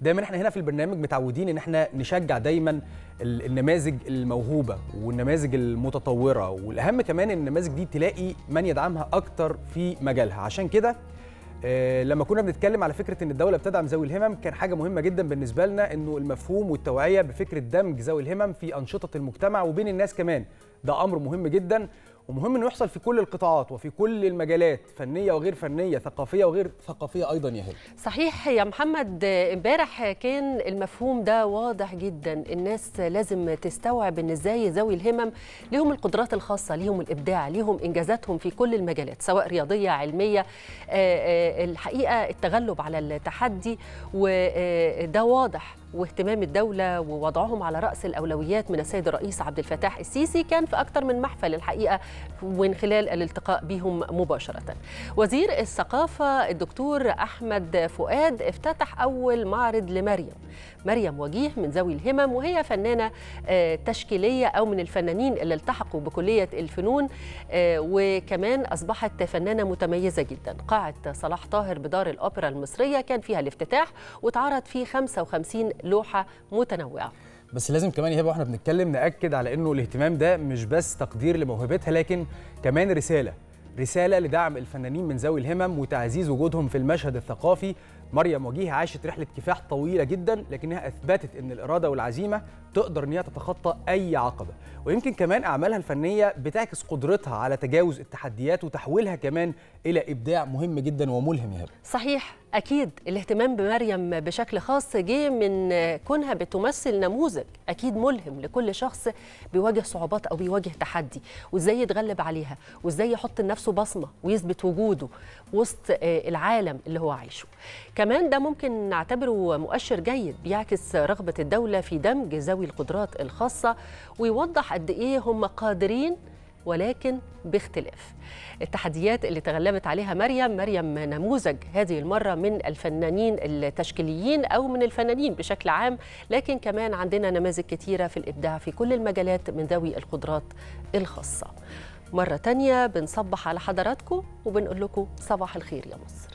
دايما احنا هنا في البرنامج متعودين ان احنا نشجع دايما ال- النماذج الموهوبه والنماذج المتطوره والاهم كمان ان النماذج دي تلاقي من يدعمها اكتر في مجالها عشان كده آه، لما كنا بنتكلم على فكره ان الدوله بتدعم ذوي الهمم كان حاجه مهمه جدا بالنسبه لنا انه المفهوم والتوعيه بفكره دمج ذوي الهمم في انشطه المجتمع وبين الناس كمان ده امر مهم جدا ومهم انه يحصل في كل القطاعات وفي كل المجالات فنيه وغير فنيه ثقافيه وغير ثقافيه ايضا يا هبه صحيح يا محمد امبارح كان المفهوم ده واضح جدا الناس لازم تستوعب ان ازاي ذوي الهمم ليهم القدرات الخاصه ليهم الابداع ليهم انجازاتهم في كل المجالات سواء رياضيه علميه آه، آه، الحقيقه التغلب على التحدي وده واضح واهتمام الدولة ووضعهم على رأس الأولويات من السيد الرئيس عبد الفتاح السيسي كان في أكثر من محفل الحقيقة ومن خلال الالتقاء بهم مباشرة وزير الثقافة الدكتور أحمد فؤاد افتتح أول معرض لمريم مريم وجيه من ذوي الهمم وهي فنانة آه، تشكيلية أو من الفنانين اللي التحقوا بكلية الفنون آه، وكمان أصبحت فنانة متميزة جدا قاعة صلاح طاهر بدار الأوبرا المصرية كان فيها الافتتاح واتعرض فيه 55 لوحة متنوعة بس لازم كمان يا هبه واحنا بنتكلم ناكد على انه الاهتمام ده مش بس تقدير لموهبتها لكن كمان رساله رساله لدعم الفنانين من ذوي الهمم وتعزيز وجودهم في المشهد الثقافي مريم وجيه عاشت رحله كفاح طويله جدا لكنها اثبتت ان الاراده والعزيمه تقدر ان هي تتخطى اي عقبه ويمكن كمان اعمالها الفنيه بتعكس قدرتها على تجاوز التحديات وتحويلها كمان الى ابداع مهم جدا وملهم يا هبه صحيح أكيد الاهتمام بمريم بشكل خاص جه من كونها بتمثل نموذج أكيد ملهم لكل شخص بيواجه صعوبات أو بيواجه تحدي وإزاي يتغلب عليها وإزاي يحط لنفسه بصمة ويثبت وجوده وسط آه، العالم اللي هو عايشه كمان ده ممكن نعتبره مؤشر جيد بيعكس رغبة الدولة في دمج ذوي القدرات الخاصة ويوضح قد إيه هم قادرين ولكن باختلاف التحديات اللي تغلبت عليها مريم مريم نموذج هذه المرة من الفنانين التشكيليين أو من الفنانين بشكل عام لكن كمان عندنا نماذج كتيرة في الإبداع في كل المجالات من ذوي القدرات الخاصة مرة تانية بنصبح على حضراتكم وبنقول لكم صباح الخير يا مصر